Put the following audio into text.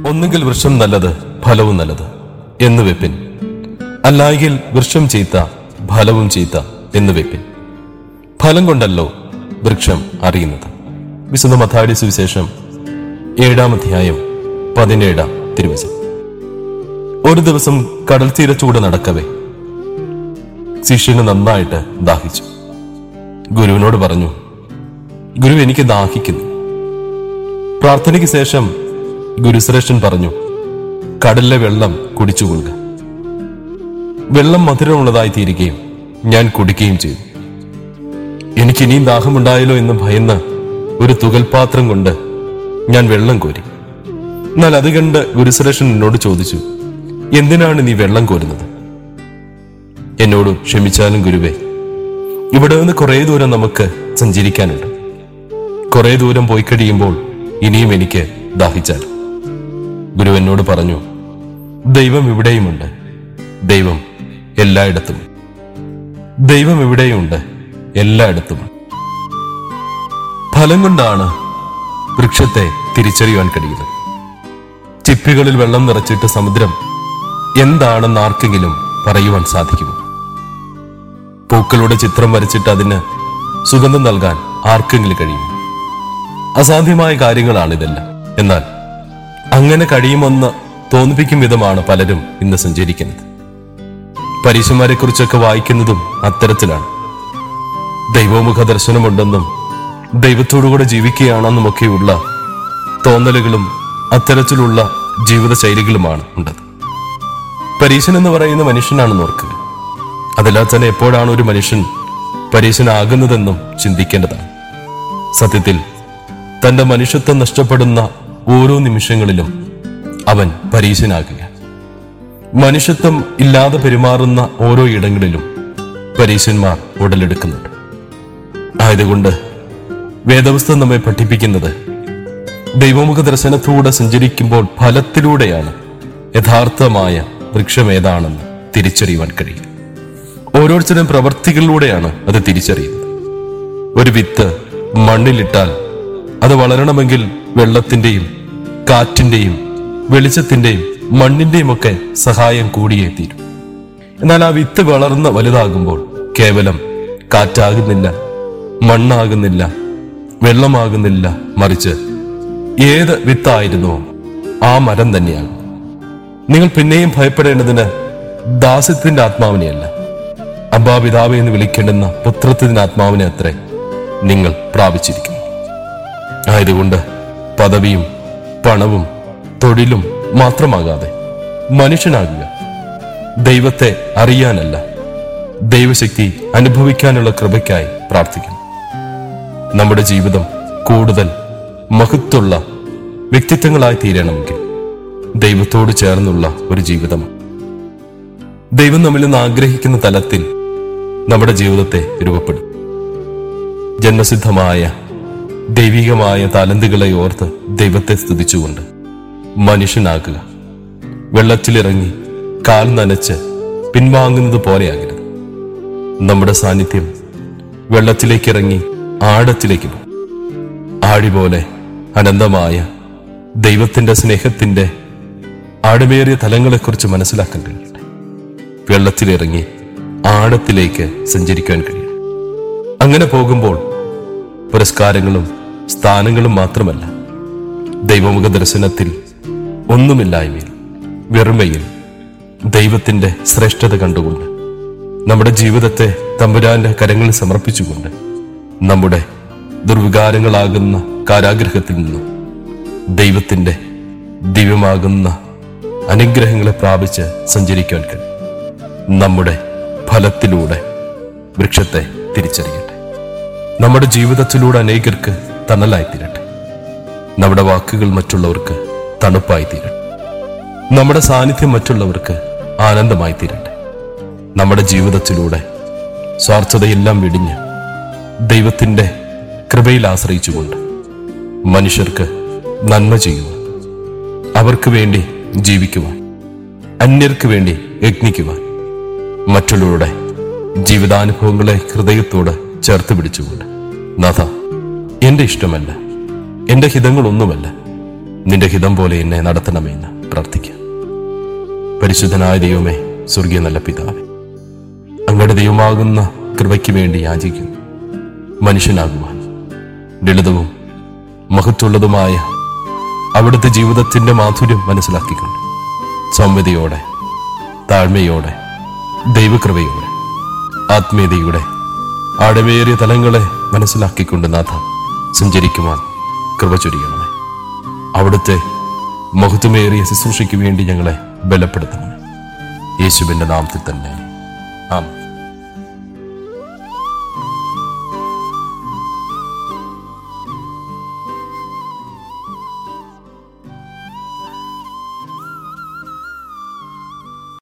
ഒന്നുകിൽ വൃക്ഷം നല്ലത് ഫലവും നല്ലത് എന്ന് വെപ്പിൻ അല്ലായെങ്കിൽ വൃക്ഷം ചീത്ത ഫലവും ചീത്ത എന്ന് വെപ്പിൻ ഫലം കൊണ്ടല്ലോ വൃക്ഷം അറിയുന്നത് വിശുദ്ധ മഥാടി സുവിശേഷം ഏഴാം അധ്യായം പതിനേഴാം തിരുവചനം ഒരു ദിവസം കടൽ തീരച്ചൂടെ നടക്കവേ ശിഷ്യന് നന്നായിട്ട് ദാഹിച്ചു ഗുരുവിനോട് പറഞ്ഞു ഗുരു എനിക്ക് ദാഹിക്കുന്നു പ്രാർത്ഥനയ്ക്ക് ശേഷം ഗുരുശ്രേഷ്ഠൻ പറഞ്ഞു കടലിലെ വെള്ളം കുടിച്ചുകൊള്ളുക വെള്ളം മധുരമുള്ളതായി തീരുകയും ഞാൻ കുടിക്കുകയും ചെയ്തു എനിക്ക് ഇനിയും ദാഹമുണ്ടായല്ലോ എന്ന് ഭയന്ന് ഒരു തുകൽപാത്രം കൊണ്ട് ഞാൻ വെള്ളം കോരി എന്നാൽ അത് കണ്ട് ഗുരുശ്രേഷ്ഠൻ എന്നോട് ചോദിച്ചു എന്തിനാണ് നീ വെള്ളം കോരുന്നത് എന്നോട് ക്ഷമിച്ചാലും ഗുരുവേ ഇവിടെ നിന്ന് കുറെ ദൂരം നമുക്ക് സഞ്ചരിക്കാനുണ്ട് കുറെ ദൂരം പോയി കഴിയുമ്പോൾ ഇനിയും എനിക്ക് ദാഹിച്ചാൽ ഗുരു എന്നോട് പറഞ്ഞു ദൈവം ഇവിടെയുമുണ്ട് ദൈവം എല്ലായിടത്തും ദൈവം ഇവിടെയുണ്ട് എല്ലായിടത്തും ഫലം കൊണ്ടാണ് വൃക്ഷത്തെ തിരിച്ചറിയുവാൻ കഴിയുന്നത് ചിപ്പികളിൽ വെള്ളം നിറച്ചിട്ട് സമുദ്രം എന്താണെന്ന് ആർക്കെങ്കിലും പറയുവാൻ സാധിക്കുമോ പൂക്കളുടെ ചിത്രം വരച്ചിട്ട് അതിന് സുഗന്ധം നൽകാൻ ആർക്കെങ്കിലും കഴിയുമോ അസാധ്യമായ കാര്യങ്ങളാണ് ഇതെല്ലാം എന്നാൽ അങ്ങനെ കഴിയുമെന്ന് തോന്നിപ്പിക്കും വിധമാണ് പലരും ഇന്ന് സഞ്ചരിക്കുന്നത് പരീശന്മാരെ കുറിച്ചൊക്കെ വായിക്കുന്നതും അത്തരത്തിലാണ് ദൈവമുഖ ദർശനമുണ്ടെന്നും ദൈവത്തോടുകൂടെ ജീവിക്കുകയാണെന്നുമൊക്കെയുള്ള തോന്നലുകളും അത്തരത്തിലുള്ള ജീവിത ശൈലികളുമാണ് ഉണ്ടത് പരീശൻ എന്ന് പറയുന്ന മനുഷ്യനാണെന്ന് ഓർക്കുക അതല്ലാതെ തന്നെ എപ്പോഴാണ് ഒരു മനുഷ്യൻ പരീശനാകുന്നതെന്നും ചിന്തിക്കേണ്ടതാണ് സത്യത്തിൽ തന്റെ മനുഷ്യത്വം നഷ്ടപ്പെടുന്ന ഓരോ നിമിഷങ്ങളിലും അവൻ പരീശനാകുക മനുഷ്യത്വം ഇല്ലാതെ പെരുമാറുന്ന ഓരോ ഇടങ്ങളിലും പരീശന്മാർ ഉടലെടുക്കുന്നുണ്ട് ആയതുകൊണ്ട് വേദവസ്ഥ നമ്മെ പഠിപ്പിക്കുന്നത് ദൈവമുഖ ദർശനത്തോടെ സഞ്ചരിക്കുമ്പോൾ ഫലത്തിലൂടെയാണ് യഥാർത്ഥമായ വൃക്ഷം ഏതാണെന്ന് തിരിച്ചറിയുവാൻ കഴിയും ഓരോരുത്തരും പ്രവർത്തികളിലൂടെയാണ് അത് തിരിച്ചറിയുന്നത് ഒരു വിത്ത് മണ്ണിലിട്ടാൽ അത് വളരണമെങ്കിൽ വെള്ളത്തിന്റെയും കാറ്റിന്റെയും വെളിച്ചത്തിന്റെയും മണ്ണിന്റെയും ഒക്കെ സഹായം കൂടിയേ തീരും എന്നാൽ ആ വിത്ത് വളർന്ന് വലുതാകുമ്പോൾ കേവലം കാറ്റാകുന്നില്ല മണ്ണാകുന്നില്ല വെള്ളമാകുന്നില്ല മറിച്ച് ഏത് വിത്തായിരുന്നോ ആ മരം തന്നെയാകും നിങ്ങൾ പിന്നെയും ഭയപ്പെടേണ്ടതിന് ദാസ്യത്തിന്റെ ആത്മാവിനെയല്ല അബ്ബാ പിതാവ് എന്ന് വിളിക്കേണ്ടുന്ന പുത്രത്തിന്റെ ആത്മാവിനെ അത്രേ നിങ്ങൾ പ്രാപിച്ചിരിക്കുന്നു ആയതുകൊണ്ട് പദവിയും പണവും തൊഴിലും മാത്രമാകാതെ മനുഷ്യനാകുക ദൈവത്തെ അറിയാനല്ല ദൈവശക്തി അനുഭവിക്കാനുള്ള കൃപയ്ക്കായി പ്രാർത്ഥിക്കുന്നു നമ്മുടെ ജീവിതം കൂടുതൽ മഹത്വമുള്ള വ്യക്തിത്വങ്ങളായി തീരണമെങ്കിൽ ദൈവത്തോട് ചേർന്നുള്ള ഒരു ജീവിതം ദൈവം നമ്മിൽ നിന്ന് ആഗ്രഹിക്കുന്ന തലത്തിൽ നമ്മുടെ ജീവിതത്തെ രൂപപ്പെടും ജന്മസിദ്ധമായ ദൈവികമായ താലന്തുകളെ ഓർത്ത് ദൈവത്തെ സ്തുതിച്ചുകൊണ്ട് മനുഷ്യനാകുക വെള്ളത്തിലിറങ്ങി കാൽ നനച്ച് പിൻവാങ്ങുന്നത് പോലെയാകരുത് നമ്മുടെ സാന്നിധ്യം വെള്ളത്തിലേക്ക് ഇറങ്ങി ആഴത്തിലേക്ക് പോകും ആഴി പോലെ അനന്തമായ ദൈവത്തിന്റെ സ്നേഹത്തിന്റെ ആഴമേറിയ തലങ്ങളെക്കുറിച്ച് മനസ്സിലാക്കാൻ കഴിയട്ടെ വെള്ളത്തിലിറങ്ങി ആഴത്തിലേക്ക് സഞ്ചരിക്കാൻ കഴിയും അങ്ങനെ പോകുമ്പോൾ പുരസ്കാരങ്ങളും സ്ഥാനങ്ങളും മാത്രമല്ല ദൈവമുഖ ദർശനത്തിൽ ഒന്നുമില്ലായ്മയിൽ വെറുമയിൽ ദൈവത്തിന്റെ ശ്രേഷ്ഠത കണ്ടുകൊണ്ട് നമ്മുടെ ജീവിതത്തെ തമ്പുരാന്റെ കരങ്ങളിൽ സമർപ്പിച്ചുകൊണ്ട് നമ്മുടെ ദുർവികാരങ്ങളാകുന്ന കാരാഗ്രഹത്തിൽ നിന്നും ദൈവത്തിന്റെ ദിവ്യമാകുന്ന അനുഗ്രഹങ്ങളെ പ്രാപിച്ച് സഞ്ചരിക്കാൻ കഴിയും നമ്മുടെ ഫലത്തിലൂടെ വൃക്ഷത്തെ തിരിച്ചറിയട്ടെ നമ്മുടെ ജീവിതത്തിലൂടെ അനേകർക്ക് തണലായി തീരട്ടെ നമ്മുടെ വാക്കുകൾ മറ്റുള്ളവർക്ക് തണുപ്പായി തീരട്ടെ നമ്മുടെ സാന്നിധ്യം മറ്റുള്ളവർക്ക് ആനന്ദമായി തീരട്ടെ നമ്മുടെ ജീവിതത്തിലൂടെ സ്വാർത്ഥതയെല്ലാം വെടിഞ്ഞ് ദൈവത്തിന്റെ കൃപയിൽ ആശ്രയിച്ചുകൊണ്ട് മനുഷ്യർക്ക് നന്മ ചെയ്യുവാൻ അവർക്ക് വേണ്ടി ജീവിക്കുവാൻ അന്യർക്ക് വേണ്ടി യജ്ഞിക്കുവാൻ മറ്റുള്ളവരുടെ ജീവിതാനുഭവങ്ങളെ ഹൃദയത്തോട് ചേർത്ത് പിടിച്ചുകൊണ്ട് നാഥ എന്റെ ഇഷ്ടമല്ല എന്റെ ഹിതങ്ങളൊന്നുമല്ല നിന്റെ ഹിതം പോലെ എന്നെ നടത്തണമെന്ന് പ്രാർത്ഥിക്കാം പരിശുദ്ധനായ ദൈവമേ സ്വർഗീയ നല്ല പിതാവേ അങ്ങയുടെ ദൈവമാകുന്ന കൃപയ്ക്ക് വേണ്ടി യാചിക്കുന്നു മനുഷ്യനാകുവാൻ ലളിതവും മഹത്വമുള്ളതുമായ അവിടുത്തെ ജീവിതത്തിന്റെ മാധുര്യം മനസ്സിലാക്കിക്കൊണ്ട് സൗമ്യതയോടെ താഴ്മയോടെ ദൈവകൃപയോടെ ആത്മീയതയുടെ ആഴമേറിയ തലങ്ങളെ മനസ്സിലാക്കിക്കൊണ്ട് നാഥ സഞ്ചരിക്കുവാൻ കൃപ ചൊരിയണമേ അവിടുത്തെ മഹത്വമേറിയ ശുശ്രൂഷയ്ക്ക് വേണ്ടി ഞങ്ങളെ ബലപ്പെടുത്തണമേ യേശുവിന്റെ നാമത്തിൽ തന്നെ ആമേൻ